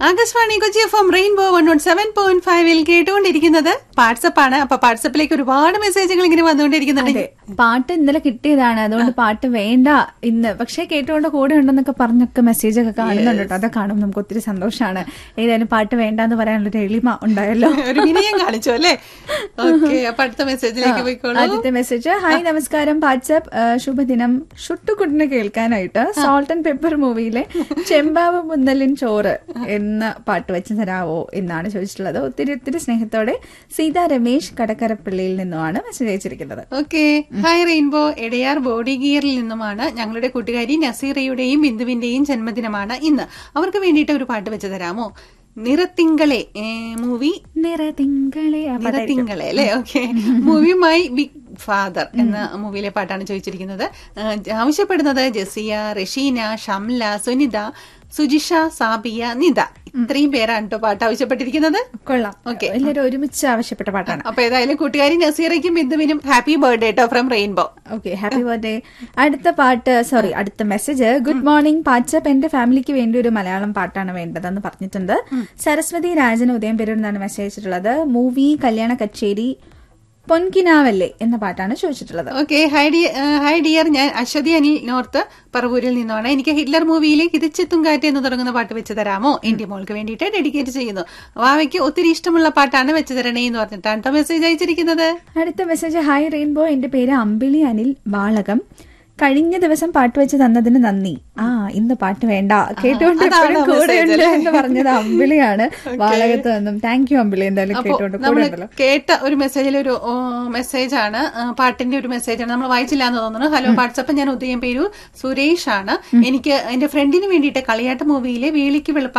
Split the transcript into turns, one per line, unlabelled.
Akashvani Kochi F M rainbow one one seven point ഫൈവിൽ കേട്ടുകൊണ്ടിരിക്കുന്നത് WhatsApp ആണ് അപ്പൊ വാട്സപ്പിലേക്ക് ഒരുപാട് മെസ്സേജുകൾ ഇങ്ങനെ വന്നുകൊണ്ടിരിക്കുന്നുണ്ട്
അതെ പാട്ട് ഇന്നലെ കിട്ടിയതാണ് അതുകൊണ്ട് പാട്ട് വേണ്ട ഇന്ന് പക്ഷേ കേട്ടുകൊണ്ട് കൂടെ ഉണ്ടെന്നൊക്കെ പറഞ്ഞൊക്കെ മെസ്സേജ് ഒക്കെ കാണുന്നുണ്ട് കേട്ടോ അതൊക്കെ കാണും നമുക്ക് ഒത്തിരി സന്തോഷമാണ് ഏതായാലും പാട്ട് വേണ്ട എന്ന് പറയാനുള്ളൊരു എളിമ ഉണ്ടായല്ലോ
ഒരു വിനയം കാണിച്ചു അല്ലേ ഓക്കെ അപ്പൊ അടുത്ത മെസ്സേജിലേക്ക് പോയിക്കോളൂ
ആദ്യത്തെ മെസ്സേജ് ഹായ് നമസ്കാരം വാട്സ്ആപ്പ് ശുഭദിനം ഷുട്ടുകുട്ടിനെ കേൾക്കാനായിട്ട് സോൾട്ട് ആൻഡ് പെപ്പർ മൂവിയിലെ ചെമ്പാവ് മുന്നലിൻ ചോറ് എന്ന പാട്ട് വെച്ച് തരാവോ എന്നാണ് ചോദിച്ചിട്ടുള്ളത് ഒത്തിരി ഒത്തിരി സ്നേഹത്തോടെ സീതാ രമേശ് കടക്കരപ്പള്ളിയിൽ നിന്നുമാണ് മെസ്സേജ് അയച്ചിരിക്കുന്നത്
okay hi rainbow Edayar body ഗിയറിൽ നിന്നുമാണ് ഞങ്ങളുടെ കൂട്ടുകാരി നസീറയുടെയും ബിന്ദുവിന്റെയും ജന്മദിനമാണ് ഇന്ന് അവർക്ക് വേണ്ടിയിട്ട് ഒരു പാട്ട് വെച്ച് തരാമോ നിറത്തിങ്കളെ മൂവി
നിറതിങ്കളെ ആ പാട്ടായിരിക്കും.
നിറത്തിങ്കളെ അല്ലേ ഓക്കെ മൂവിയുമായി ബിഗ് ഫാദർ എന്ന മൂവിയിലെ പാട്ടാണ് ചോദിച്ചിരിക്കുന്നത് ആ, ആവശ്യപ്പെടുന്നത് ജസിയ റഷീന ഷംല സുനിത സുജിഷ സാബിയ നിത ഇത്രയും പേരാണ് കേട്ടോ പാട്ട് ആവശ്യപ്പെട്ടിരിക്കുന്നത്
കൊള്ളാം
Okay.
എല്ലാവരും ഒരുമിച്ച് ആവശ്യപ്പെട്ട പാട്ടാണ്
അപ്പൊ ഏതായാലും കൂട്ടുകാരി നസീറയ്ക്കും ബിന്ദുവിനും ഹാപ്പി ബർത്ത്ഡേ കേട്ടോ from rainbow
okay happy birthday അടുത്ത പാട്ട് സോറി അടുത്ത മെസ്സേജ് ഗുഡ് മോർണിംഗ് പാച്ചപ്പ് എന്റെ ഫാമിലിക്ക് വേണ്ടി ഒരു മലയാളം പാട്ടാണ് വേണ്ടതെന്ന് പറഞ്ഞിട്ടുണ്ട് സരസ്വതി രാജൻ ഉദയം പേരൂർ നിന്നാണ് മെസ്സേജ് അയച്ചിട്ടുള്ളത് മൂവി കല്യാണ കച്ചേരി പൊൻകിനാവല്ലേ എന്ന പാട്ടാണ് ചോദിച്ചിട്ടുള്ളത്
okay hi D hi dear ഞാൻ അശ്വതി അനിൽ നോർത്ത് പറവൂരിൽ നിന്നാണ് എനിക്ക് ഹിറ്റ്ലർ മൂവിയിലെ കിതച്ചെത്തും കാറ്റ് എന്ന് തുടങ്ങുന്ന പാട്ട് വെച്ച് തരാമോ എന്റെ മോൾക്ക് വേണ്ടിയിട്ട് ഡെഡിക്കേറ്റ് ചെയ്യുന്നു വാവയ്ക്ക് ഒത്തിരി ഇഷ്ടമുള്ള പാട്ടാണ് വെച്ച് തരണേ എന്ന് പറഞ്ഞിട്ടാണ് കേട്ടോ മെസ്സേജ് അയച്ചിരിക്കുന്നത്
അടുത്ത മെസ്സേജ് ഹായ് റെയിൻബോ എന്റെ പേര് അമ്പിളി അനിൽ വാളകം കഴിഞ്ഞ ദിവസം പാട്ട് വെച്ച് തന്നതിന് നന്ദി ആ ഇന്ന് പാട്ട് വേണ്ട കേട്ടുകൊണ്ട്
അതാണ്
എപ്പോഴും കൂടെ
message
ഉണ്ട്
അല്ലേ?
എന്ന് പറഞ്ഞത് അമ്പിളിയാണ് വാളകത്ത് നിന്നും താങ്ക് യു അമ്പിളി എന്തായാലും
അപ്പോ
കേട്ടുകൊണ്ട് കൂടെ
നമ്മൾ
ഉണ്ടല്ലോ
കേട്ട ഒരു മെസ്സേജിൽ ഒരു മെസ്സേജ് ആണ് ആ, പാട്ടിന്റെ ഒരു മെസ്സേജ് ആണ് നമ്മൾ വായിച്ചില്ല എന്ന് തോന്നുന്നു ഹലോ വാട്സപ്പ് ഞാൻ ഉദയം പേരു സുരേഷ് ആണ് എനിക്ക് എന്റെ ഫ്രണ്ടിന് വേണ്ടിയിട്ട് കളിയാട്ട മൂവിയിലെ വേളിക്ക് വെളുപ്പ